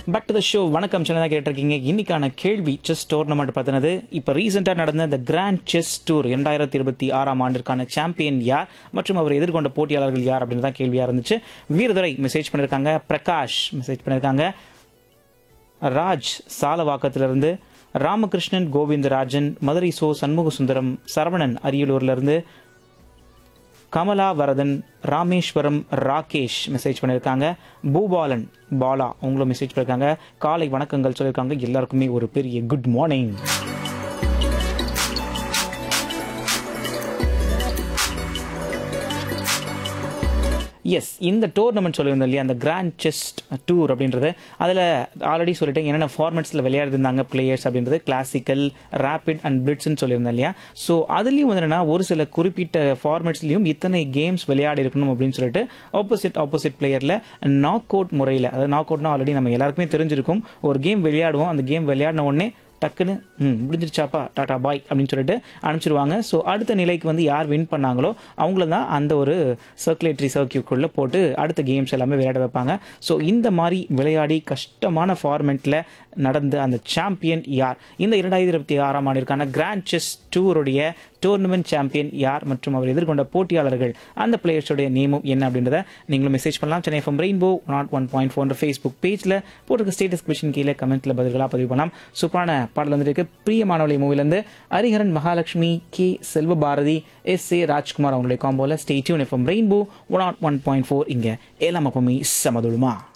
back to the show வணக்கம் சின்னதாக கேட்டிருக்கீங்க இன்னைக்கான கேள்வி செஸ் டோர்னமெண்ட் பார்த்தினது இப்போ ரீசெண்டாக நடந்த இந்த கிராண்ட் செஸ் டூர் இரண்டாயிரத்தி இருபத்தி ஆறாம் ஆண்டிற்கான சாம்பியன் யார் மற்றும் அவர் எதிர்கொண்ட போட்டியாளர்கள் யார் அப்படின்னு தான் கேள்வியாக இருந்துச்சு வீரதுரை மெசேஜ் பண்ணியிருக்காங்க பிரகாஷ் மெசேஜ் பண்ணியிருக்காங்க ராஜ் சாலவாக்கத்திலிருந்து ராமகிருஷ்ணன் கோவிந்தராஜன் மதுரை சோ சண்முக சுந்தரம் சரவணன் அரியலூர்லேருந்து கமலா வரதன் ராமேஸ்வரம் ராகேஷ் மெசேஜ் பண்ணியிருக்காங்க பூபாலன் பாலா அவங்களும் மெசேஜ் பண்ணியிருக்காங்க காலை வணக்கங்கள் சொல்லியிருக்காங்க எல்லாருக்குமே ஒரு பெரிய குட் மார்னிங் எஸ் இந்த டோர்னமெண்ட் சொல்லியிருந்தோம் இல்லையா அந்த கிராண்ட் செஸ்ட் டூர் அப்படின்றது அதில் ஆல்ரெடி சொல்லிட்டேன் என்னென்ன ஃபார்மேட்ஸில் விளையாடிருந்தாங்க பிளேயர்ஸ் அப்படின்றது கிளாசிக்கல் ரேபிட் அண்ட் பிளிட்ஸ்னு சொல்லியிருந்தேன் இல்லையா ஸோ அதுலேயும் வந்து என்னன்னா ஒரு சில குறிப்பிட்ட ஃபார்மேட்ஸ்லையும் இத்தனை கேம்ஸ் விளையாடி இருக்கணும் அப்படின்னு சொல்லிட்டு ஆப்போசிட் ஆப்போசிட் பிளேயரில் நாக் அவுட் முறையில் அதாவது நாக் அவுட்னா ஆல்ரெடி நம்ம எல்லாருக்குமே தெரிஞ்சிருக்கும் ஒரு கேம் விளையாடுவோம் அந்த கேம் விளையாடின உடனே டக்குன்னு ம் முடிஞ்சிருச்சாப்பா டாடா பாய் அப்படின்னு சொல்லிட்டு அனுப்பிச்சிருவாங்க ஸோ அடுத்த நிலைக்கு வந்து யார் வின் பண்ணாங்களோ அவங்கள தான் அந்த ஒரு சர்க்குலேட்டரி சர்க்கியூக்குள்ளே போட்டு அடுத்த கேம்ஸ் எல்லாமே விளையாட வைப்பாங்க ஸோ இந்த மாதிரி விளையாடி கஷ்டமான ஃபார்மெட்டில் நடந்த அந்த சாம்பியன் யார் இந்த இரண்டாயிரத்தி இருபத்தி ஆறாம் ஆண்டிற்கான கிராண்ட் செஸ் டூருடைய டோர்னமெண்ட் சாம்பியன் யார் மற்றும் அவர் எதிர்கொண்ட போட்டியாளர்கள் அந்த பிளேயர்ஸோடைய நேமும் என்ன அப்படின்றத நீங்களும் மெசேஜ் பண்ணலாம் Chennai from Rainbow nought one point four Facebook பேஜில் போட்டிருக்க ஸ்டேட்டஸ் கொஷின் கீழே கமெண்ட்டில் பதில்களாக பதிவு பண்ணலாம் சூப்பரான பாடல் வந்துருக்கு பிரியமானவளை மூவிலேருந்து Hariharan Mahalakshmi K Selvabharathi S A Rajkumar அவங்களுடைய காம்போல stay tuned FM Rainbow one nought one point four இங்கே ஏழாம் அப்பமே சமதுழுமா